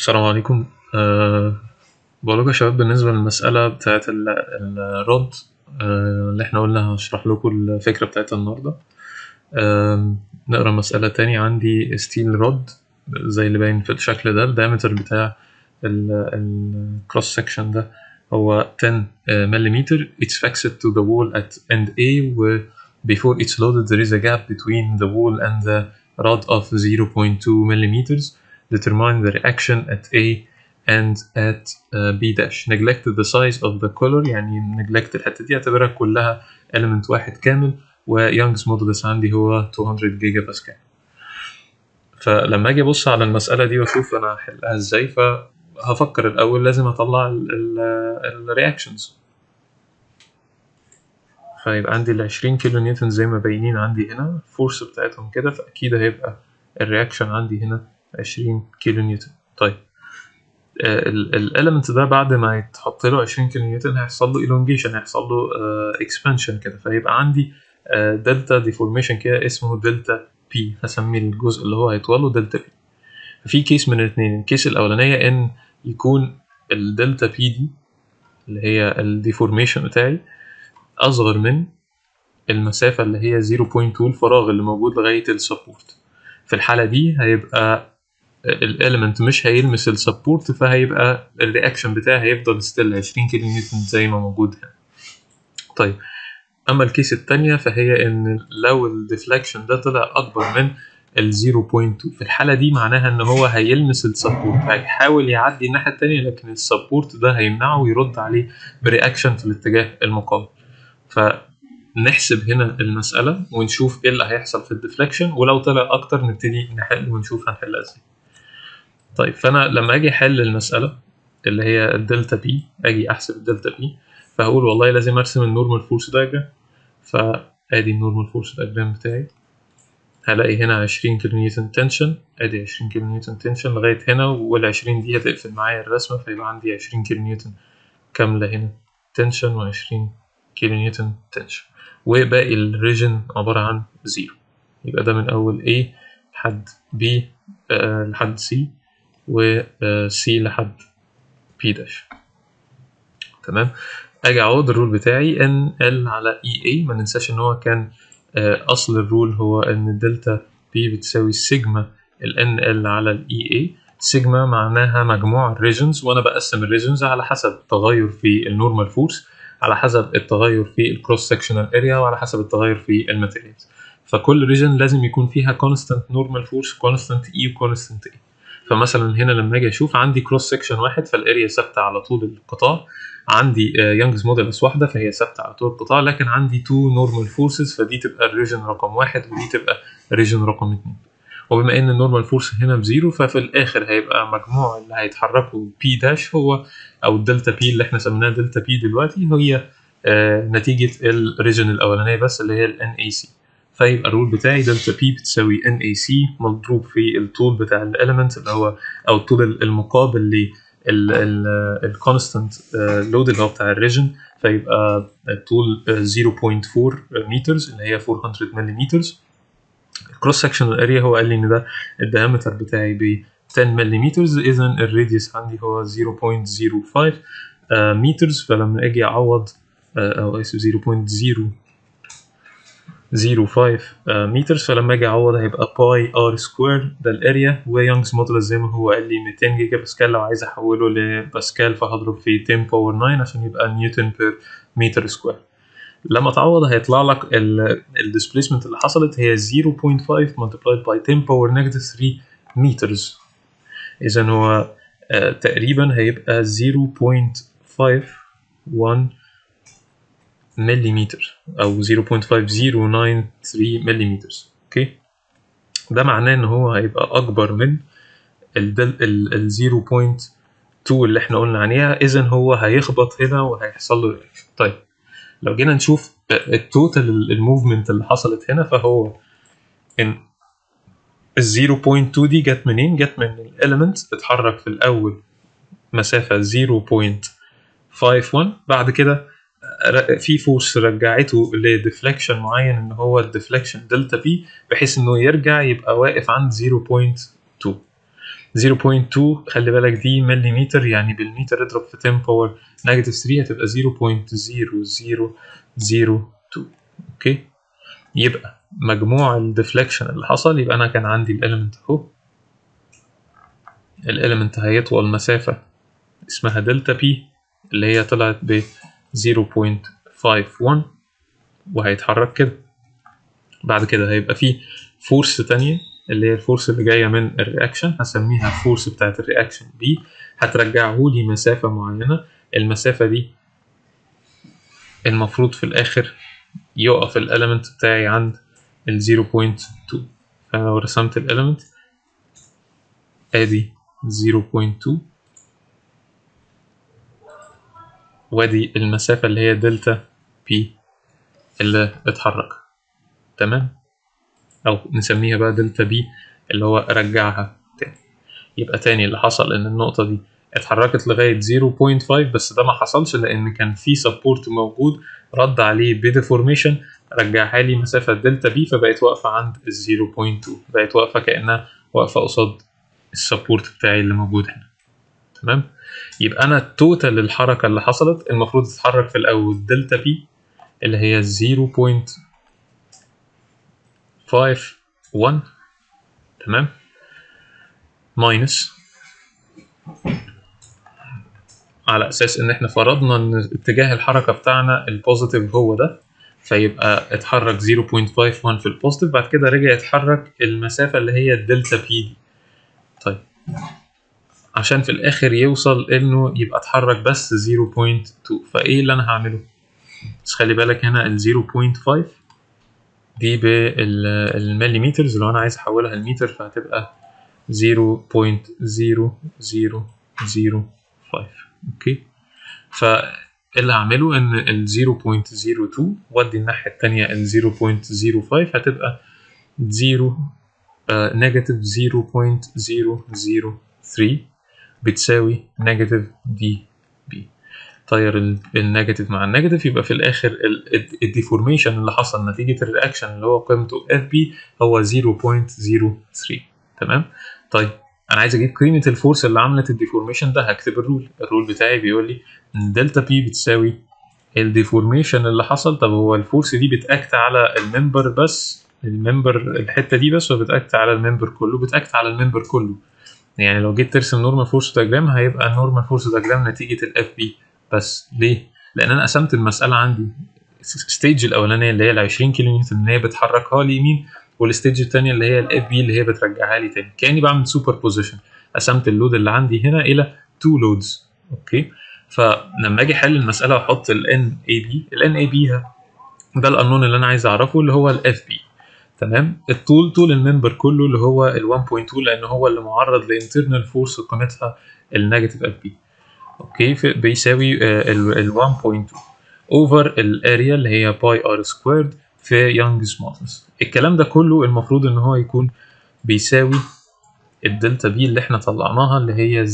السلام عليكم أه بقول لكم يا شباب بالنسبة للمسألة بتاعة ال- الرد أه اللي احنا قلنا هشرح لكم الفكرة بتاعتها النهاردة أه نقرا مسألة تاني عندي ستيل رود زي اللي باين في الشكل ده الدايمتر بتاع الكروس سكشن ده هو 10 ملم it's fixed to the wall at end A و before it's loaded there is a gap between the wall and the rod of 0.2 millimeters determine the reaction at A and at uh, B dash neglect the size of the color يعني neglect الحتة دي اعتبرها كلها element واحد كامل و Young's modulus عندي هو 200 جيجا باسكال فلما اجي ابص على المسألة دي واشوف انا هحلها ازاي فهفكر الاول لازم اطلع الرياكشنز فيبقى عندي ال 20 كيلو نيوتن زي ما باينين عندي هنا الفورس بتاعتهم كده فاكيد هيبقى الرياكشن عندي هنا 20 كيلو نيوتن طيب الاليمنت ده بعد ما يتحط له 20 كيلو نيوتن هيحصل له elongation هيحصل له اكسبانشن كده فيبقى عندي دلتا ديفورميشن كده اسمه دلتا بي هسميه الجزء اللي هو هيطول له دلتا بي في كيس من الاثنين الكيس الاولانيه ان يكون الدلتا بي دي اللي هي الديفورميشن بتاعي اصغر من المسافه اللي هي 0.2 الفراغ اللي موجود لغايه السبورت في الحاله دي هيبقى الاليمنت مش هيلمس السبورت فهيبقى الرياكشن بتاعي هيفضل ستيل 20 كيلو نيوتن زي ما موجود هنا طيب اما الكيس التانية فهي ان لو الديفليكشن ده طلع اكبر من ال 0.2 في الحالة دي معناها ان هو هيلمس السبورت هيحاول يعدي الناحية التانية لكن السبورت ده هيمنعه ويرد عليه برياكشن في الاتجاه المقابل فنحسب هنا المسألة ونشوف ايه اللي هيحصل في الديفليكشن ولو طلع اكتر نبتدي نحل ونشوف هنحلها ازاي طيب فانا لما اجي احل المساله اللي هي الدلتا بي اجي احسب الدلتا بي فهقول والله لازم ارسم النورمال فورس دايجرام فادي النورمال فورس دايجرام بتاعي هلاقي هنا 20 كيلو نيوتن تنشن ادي 20 كيلو نيوتن تنشن لغايه هنا وال 20 دي هتقفل معايا الرسمه فيبقى عندي 20 كيلو نيوتن كامله هنا تنشن و20 كيلو نيوتن تنشن وباقي الريجن عباره عن زيرو يبقى ده من اول A لحد B آه لحد C و C لحد P داش تمام اجي اعوض الرول بتاعي ان ال على اي اي ما ننساش ان هو كان اصل الرول هو ان دلتا بي بتساوي سيجما ال ان ال على الاي اي سيجما معناها مجموع الريجنز وانا بقسم الريجنز على حسب التغير في النورمال فورس على حسب التغير في الكروس سكشنال اريا وعلى حسب التغير في الماتيريالز فكل ريجن لازم يكون فيها كونستانت نورمال فورس كونستانت اي وكونستانت اي فمثلا هنا لما اجي اشوف عندي كروس سكشن واحد فالاريا ثابته على طول القطاع عندي يانجز موديلس واحده فهي ثابته على طول القطاع لكن عندي تو نورمال فورسز فدي تبقى الريجن رقم واحد ودي تبقى الريجن رقم اتنين وبما ان النورمال فورس هنا بزيرو ففي الاخر هيبقى مجموع اللي هيتحركوا بي داش هو او الدلتا بي اللي احنا سميناها دلتا بي دلوقتي هي آه نتيجه الريجن الاولانيه بس اللي هي الان اي سي فيبقى الرول بتاعي دلتا بي بتساوي ان اي سي مضروب في الطول بتاع الاليمنت اللي هو او الطول المقابل للكونستانت لود اللي هو بتاع الريجن فيبقى الطول 0.4 مترز اللي هي 400 ملم الكروس سكشن اريا هو قال لي ان ده الديامتر بتاعي ب 10 ملم اذا الراديوس عندي هو 0.05 مترز فلما اجي اعوض او اسف 0.0 0.5 متر فلما اجي اعوض هيبقى باي ار سكوير ده الاريا ويونجز مودولس زي ما هو قال لي 200 جيجا باسكال لو عايز احوله لباسكال فهضرب في 10 باور 9 عشان يبقى نيوتن بير متر سكوير لما تعوض هيطلع لك الديسبيسمنت اللي حصلت هي 0.5 multiplied by 10 باور نيجاتيف 3 مترز اذا هو آه تقريبا هيبقى 0.51 مليمتر او 0.5093 مليمتر اوكي ده معناه ان هو هيبقى اكبر من ال 0.2 اللي احنا قلنا عليها اذا هو هيخبط هنا وهيحصل له رياكشن طيب لو جينا نشوف التوتال الموفمنت اللي حصلت هنا فهو ان ال 0.2 دي جت منين؟ جت من الاليمنت اتحرك في الاول مسافه 0.51 بعد كده في فورس رجعته لديفليكشن معين ان هو الديفليكشن دلتا بي بحيث انه يرجع يبقى واقف عند 0.2 0.2 خلي بالك دي مليمتر يعني بالمتر اضرب في 10 باور نيجاتيف 3 هتبقى 0.0002 اوكي يبقى مجموع الديفليكشن اللي حصل يبقى انا كان عندي الاليمنت اهو الاليمنت هيطول مسافة اسمها دلتا بي اللي هي طلعت ب 0.51 وهيتحرك كده بعد كده هيبقى فيه فورس تانية اللي هي الفورس اللي جاية من الرياكشن هسميها الفورس بتاعت الرياكشن بي هترجعه لي مسافة معينة المسافة دي المفروض في الآخر يقف الاليمنت بتاعي عند ال 0.2 فلو رسمت الاليمنت ادي 0.2 وادي المسافة اللي هي دلتا بي اللي اتحرك تمام او نسميها بقى دلتا بي اللي هو رجعها تاني يبقى تاني اللي حصل ان النقطة دي اتحركت لغاية 0.5 بس ده ما حصلش لان كان في سبورت موجود رد عليه بديفورميشن رجعها لي مسافة دلتا بي فبقت واقفة عند ال 0.2 بقت واقفة كأنها واقفة قصاد السبورت بتاعي اللي موجود هنا تمام يبقى انا التوتال الحركة اللي حصلت المفروض تتحرك في الاول دلتا بي اللي هي 0.51 تمام ماينس على اساس ان احنا فرضنا ان اتجاه الحركه بتاعنا البوزيتيف هو ده فيبقى اتحرك 0.51 في البوزيتيف بعد كده رجع يتحرك المسافه اللي هي الدلتا بي دي طيب عشان في الاخر يوصل انه يبقى اتحرك بس 0.2 فايه اللي انا هعمله بس خلي بالك هنا ال 0.5 دي بالمليمترز لو انا عايز احولها لمتر فهتبقى 0.0005 اوكي فاللي هعمله ان ال 0.02 ودي الناحية التانية ال 0.05 هتبقى 0 نيجاتيف 0.003 بتساوي نيجاتيف دي بي طير النيجاتيف مع النيجاتيف يبقى في الاخر الديفورميشن اللي حصل نتيجة الرياكشن اللي هو قيمته اف بي هو 0.03 تمام طيب انا عايز اجيب قيمه الفورس اللي عملت الديفورميشن ده هكتب الرول الرول بتاعي بيقول لي ان دلتا بي بتساوي الديفورميشن اللي حصل طب هو الفورس دي بتاكت على الممبر بس الممبر الحته دي بس وبتاكت على الممبر كله بتاكت على الممبر كله يعني لو جيت ترسم نورمال فورس دياجرام هيبقى نورمال فورس دياجرام نتيجه الاف بي بس ليه لان انا قسمت المساله عندي الستيج الاولانيه اللي هي ال 20 كيلو نيوتن اللي هي بتحركها لي يمين والستيج الثانيه اللي هي الاف بي اللي هي بترجعها لي تاني كاني بعمل سوبر بوزيشن قسمت اللود اللي عندي هنا الى تو لودز اوكي فلما اجي احل المساله واحط الان اي بي الان اي بي ده القانون اللي انا عايز اعرفه اللي هو الاف بي تمام الطول طول الممبر كله اللي هو ال 1.2 لان هو اللي معرض لانترنال فورس قيمتها النيجاتيف اف بي اوكي بيساوي ال 1.2 اوفر الاريا اللي هي باي ار سكويرد في يانجز مودلز الكلام ده كله المفروض ان هو يكون بيساوي الدلتا بي اللي احنا طلعناها اللي هي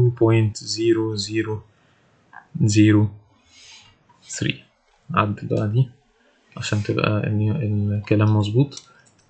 0.0003 عدل بقى دي عشان تبقى الكلام مظبوط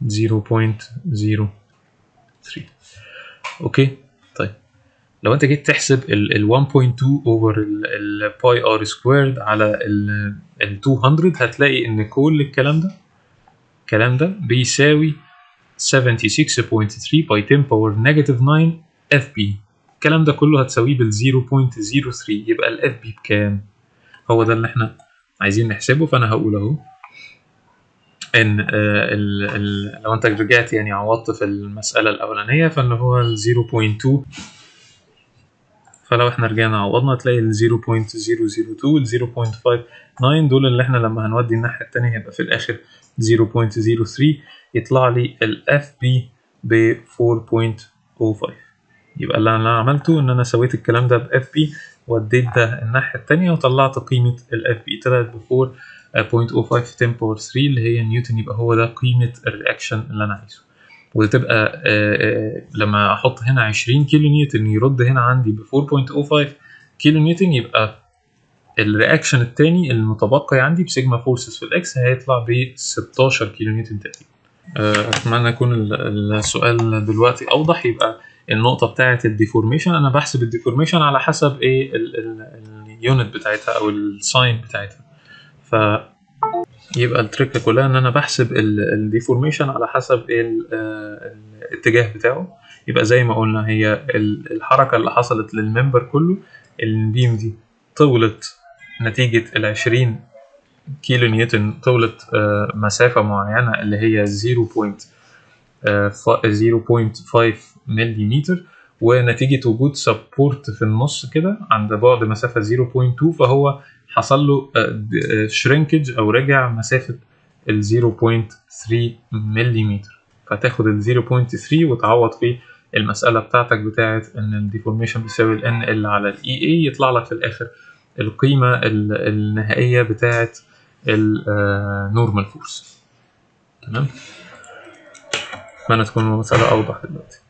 0.03 اوكي طيب لو انت جيت تحسب ال 1.2 اوفر الباي ار سكويرد على ال 200 هتلاقي ان كل الكلام ده الكلام ده بيساوي 76.3 باي 10 باور نيجاتيف 9 اف بي الكلام ده كله هتساويه بال 0.03 يبقى الاف بي بكام هو ده اللي احنا عايزين نحسبه فانا هقول اهو ان ال ال لو انت رجعت يعني عوضت في المسألة الأولانية فإن هو ال 0.2 فلو احنا رجعنا عوضنا هتلاقي ال 0.002 ال 0.59 دول اللي احنا لما هنودي الناحية التانية هيبقى في الآخر 0.03 يطلع لي ال FB ب 4.05 يبقى اللي انا عملته ان انا سويت الكلام ده ب FB وديت ده الناحية التانية وطلعت قيمة ال FB طلعت ب 4.05 في 10 باور 3 اللي هي نيوتن يبقى هو ده قيمة الرياكشن اللي انا عايزه وتبقى لما احط هنا 20 كيلو نيوتن يرد هنا عندي ب 4.05 كيلو نيوتن يبقى الرياكشن التاني المتبقي عندي بسيجما فورسز في الاكس هيطلع ب 16 كيلو نيوتن تقريبا اتمنى يكون السؤال دلوقتي اوضح يبقى النقطه بتاعه الديفورميشن انا بحسب الديفورميشن على حسب ايه اليونت بتاعتها او الساين بتاعتها ف يبقى التريك كلها ان انا بحسب الديفورميشن على حسب ايه ال- آه، الاتجاه بتاعه يبقى زي ما قلنا هي ال- الحركه اللي حصلت للممبر كله البيم دي طولت نتيجه ال 20 كيلو نيوتن طولت آه، مسافه معينه اللي هي 0.5 ملم ونتيجة وجود سبورت في النص كده عند بعد مسافة 0.2 فهو حصل له شرينكج أو رجع مسافة ال 0.3 ملم فتاخد ال 0.3 وتعوض في المسألة بتاعتك بتاعت إن الديفورميشن بيساوي ال NL على ال EA يطلع لك في الآخر القيمة ال- النهائية بتاعت النورمال فورس تمام أتمنى تكون المسألة أوضح دلوقتي